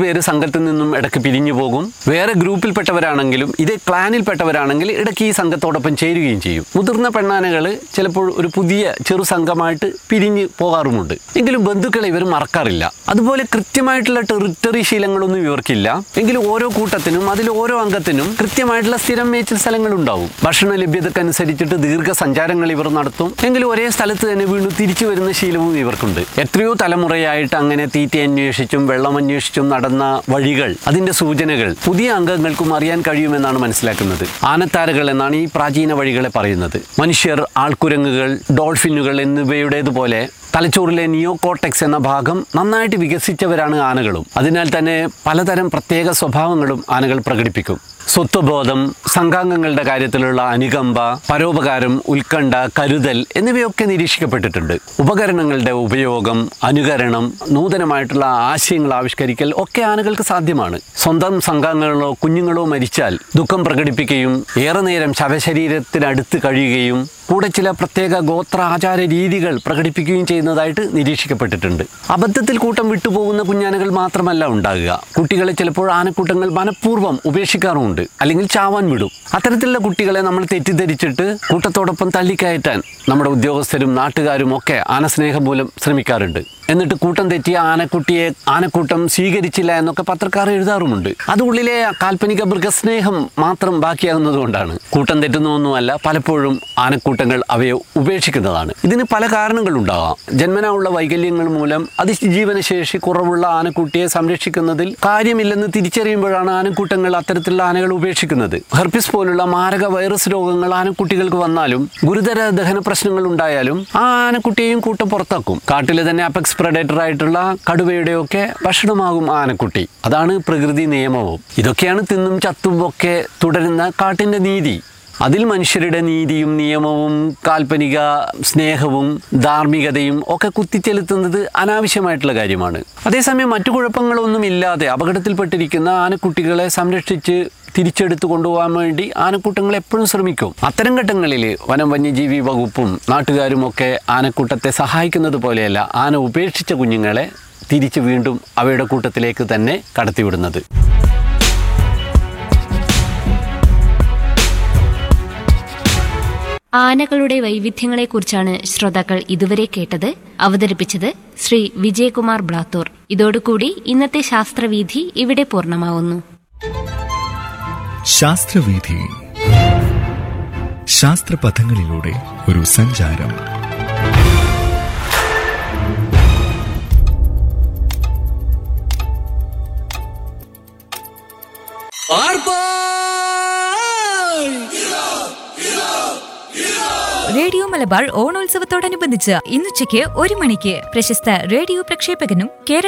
പേര് സംഘത്തിൽ നിന്നും ഇടയ്ക്ക് പിരിഞ്ഞു പോകും വേറെ ഗ്രൂപ്പിൽപ്പെട്ടവരാണെങ്കിലും ഇതേ ക്ലാനിൽപ്പെട്ടവരാണെങ്കിൽ ഇടയ്ക്ക് ഈ സംഘത്തോടൊപ്പം ചേരുകയും ചെയ്യും മുതിർന്ന പെണ്ണാനകൾ ചിലപ്പോൾ ഒരു പുതിയ ചെറു സംഘമായിട്ട് പിരിഞ്ഞ് പോകാറുമുണ്ട് എങ്കിലും ബന്ധുക്കളെ ഇവർ മറക്കാറില്ല അതുപോലെ കൃത്യമായിട്ടുള്ള ടെറിട്ടറി ശീലങ്ങളൊന്നും ഇവർക്കില്ല എങ്കിലും ഓരോ കൂട്ടത്തിനും അതിൽ ഓരോ അംഗത്തിനും കൃത്യമായിട്ടുള്ള സ്ഥിരം മേച്ചിൽ സ്ഥലങ്ങളുണ്ടാവും ഭക്ഷണ ലഭ്യതക്കനുസരിച്ചിട്ട് ദീർഘസഞ്ചാരങ്ങൾ ഇവർ നടത്തും എങ്കിലും ഒരേ സ്ഥലത്ത് തന്നെ വീണ്ടും തിരിച്ചു വരുന്ന ശീലവും ഇവർക്കുണ്ട് എത്രയോ തലമുറയായിട്ട് അങ്ങനെ തീറ്റ അന്വേഷിച്ചും വെള്ളം അന്വേഷിച്ചും നടന്ന വഴികൾ അതിന്റെ സൂചനകൾ പുതിയ അംഗങ്ങൾക്കും അറിയാൻ കഴിയുമെന്നാണ് മനസ്സിലാക്കുന്നത് ആനത്താരകൾ എന്നാണ് ഈ പ്രാചീന വഴികളെ പറയുന്നത് മനുഷ്യർ ആൾക്കുരങ്ങുകൾ ഡോൾഫിനുകൾ എന്നിവയുടേതുപോലെ തലച്ചോറിലെ നിയോകോട്ടെക്സ് എന്ന ഭാഗം നന്നായിട്ട് വികസിച്ചവരാണ് ആനകളും അതിനാൽ തന്നെ പലതരം പ്രത്യേക സ്വഭാവങ്ങളും ആനകൾ പ്രകടിപ്പിക്കും സ്വത്വബോധം സംഘാംഗങ്ങളുടെ കാര്യത്തിലുള്ള അനുകമ്പ പരോപകാരം ഉത്കണ്ഠ കരുതൽ എന്നിവയൊക്കെ നിരീക്ഷിക്കപ്പെട്ടിട്ടുണ്ട് ഉപകരണങ്ങളുടെ ഉപയോഗം അനുകരണം നൂതനമായിട്ടുള്ള ആശയങ്ങൾ ആവിഷ്കരിക്കൽ ഒക്കെ ആനകൾക്ക് സാധ്യമാണ് സ്വന്തം സംഘാംഗങ്ങളോ കുഞ്ഞുങ്ങളോ മരിച്ചാൽ ദുഃഖം പ്രകടിപ്പിക്കുകയും ഏറെ നേരം ശവശരീരത്തിനടുത്ത് കഴിയുകയും കൂടെ ചില പ്രത്യേക ഗോത്ര ആചാര രീതികൾ പ്രകടിപ്പിക്കുകയും ചെയ്യുന്നതായിട്ട് നിരീക്ഷിക്കപ്പെട്ടിട്ടുണ്ട് അബദ്ധത്തിൽ കൂട്ടം വിട്ടുപോകുന്ന കുഞ്ഞാനകൾ മാത്രമല്ല ഉണ്ടാകുക കുട്ടികളെ ചിലപ്പോൾ ആനക്കൂട്ടങ്ങൾ മനഃപൂർവ്വം ഉപേക്ഷിക്കാറുമുണ്ട് അല്ലെങ്കിൽ ചാവാൻ വിടും അത്തരത്തിലുള്ള കുട്ടികളെ നമ്മൾ തെറ്റിദ്ധരിച്ചിട്ട് കൂട്ടത്തോടൊപ്പം തള്ളിക്കയറ്റാൻ നമ്മുടെ ഉദ്യോഗസ്ഥരും നാട്ടുകാരും ഒക്കെ ആനസ്നേഹം മൂലം ശ്രമിക്കാറുണ്ട് എന്നിട്ട് കൂട്ടം തെറ്റിയ ആനക്കുട്ടിയെ ആനക്കൂട്ടം സ്വീകരിച്ചില്ല എന്നൊക്കെ പത്രക്കാർ എഴുതാറുമുണ്ട് അത് ഉള്ളിലെ കാൽപ്പനിക മൃഗസ്നേഹം മാത്രം ബാക്കിയാകുന്നതുകൊണ്ടാണ് കൂട്ടം തെറ്റുന്നൊന്നുമല്ല പലപ്പോഴും ആനക്കൂട്ടങ്ങൾ അവയെ ഉപേക്ഷിക്കുന്നതാണ് ഇതിന് പല കാരണങ്ങളുണ്ടാകാം ജന്മനാ ഉള്ള വൈകല്യങ്ങൾ മൂലം അതിജീവന ശേഷി കുറവുള്ള ആനക്കുട്ടിയെ സംരക്ഷിക്കുന്നതിൽ കാര്യമില്ലെന്ന് തിരിച്ചറിയുമ്പോഴാണ് ആനക്കൂട്ടങ്ങൾ അത്തരത്തിലുള്ള ആനകൾ ഉപേക്ഷിക്കുന്നത് ഹെർപ്പിസ് പോലുള്ള മാരക വൈറസ് രോഗങ്ങൾ ആനക്കുട്ടികൾക്ക് വന്നാലും ഗുരുതര ദഹന പ്രശ്നങ്ങൾ ഉണ്ടായാലും ആ ആനക്കുട്ടിയെയും കൂട്ടം പുറത്താക്കും കാട്ടിലെ തന്നെ അപെക്സ് പ്രഡേറ്റർ ആയിട്ടുള്ള കടുവയുടെയൊക്കെ ഭക്ഷണമാകും ആനക്കുട്ടി അതാണ് പ്രകൃതി നിയമവും ഇതൊക്കെയാണ് തിന്നും ചത്തും ഒക്കെ തുടരുന്ന കാട്ടിന്റെ നീതി അതിൽ മനുഷ്യരുടെ നീതിയും നിയമവും കാൽപ്പനിക സ്നേഹവും ധാർമ്മികതയും ഒക്കെ കുത്തിച്ചെലുത്തുന്നത് അനാവശ്യമായിട്ടുള്ള കാര്യമാണ് അതേസമയം മറ്റു കുഴപ്പങ്ങളൊന്നും ഇല്ലാതെ അപകടത്തിൽപ്പെട്ടിരിക്കുന്ന ആനക്കുട്ടികളെ സംരക്ഷിച്ച് തിരിച്ചെടുത്തു കൊണ്ടുപോകാൻ വേണ്ടി ആനക്കൂട്ടങ്ങൾ എപ്പോഴും ശ്രമിക്കും അത്തരം ഘട്ടങ്ങളിൽ വനം വന്യജീവി വകുപ്പും നാട്ടുകാരും ഒക്കെ ആനക്കൂട്ടത്തെ സഹായിക്കുന്നത് പോലെയല്ല ആന ഉപേക്ഷിച്ച കുഞ്ഞുങ്ങളെ തിരിച്ച് വീണ്ടും അവയുടെ കൂട്ടത്തിലേക്ക് തന്നെ കടത്തിവിടുന്നത് ആനകളുടെ വൈവിധ്യങ്ങളെക്കുറിച്ചാണ് ശ്രോതാക്കൾ ഇതുവരെ കേട്ടത് അവതരിപ്പിച്ചത് ശ്രീ വിജയകുമാർ ബ്ലാത്തൂർ ഇതോടുകൂടി ഇന്നത്തെ ശാസ്ത്രവീഥി ഇവിടെ പൂർണ്ണമാവുന്നു ശാസ്ത്രവീഥി ശാസ്ത്രപഥങ്ങളിലൂടെ ഒരു സഞ്ചാരം റേഡിയോ മലബാർ ഓണോത്സവത്തോടനുബന്ധിച്ച് ഇന്നുച്ചയ്ക്ക് ഒരു മണിക്ക് പ്രശസ്ത റേഡിയോ പ്രക്ഷേപകനും കേരള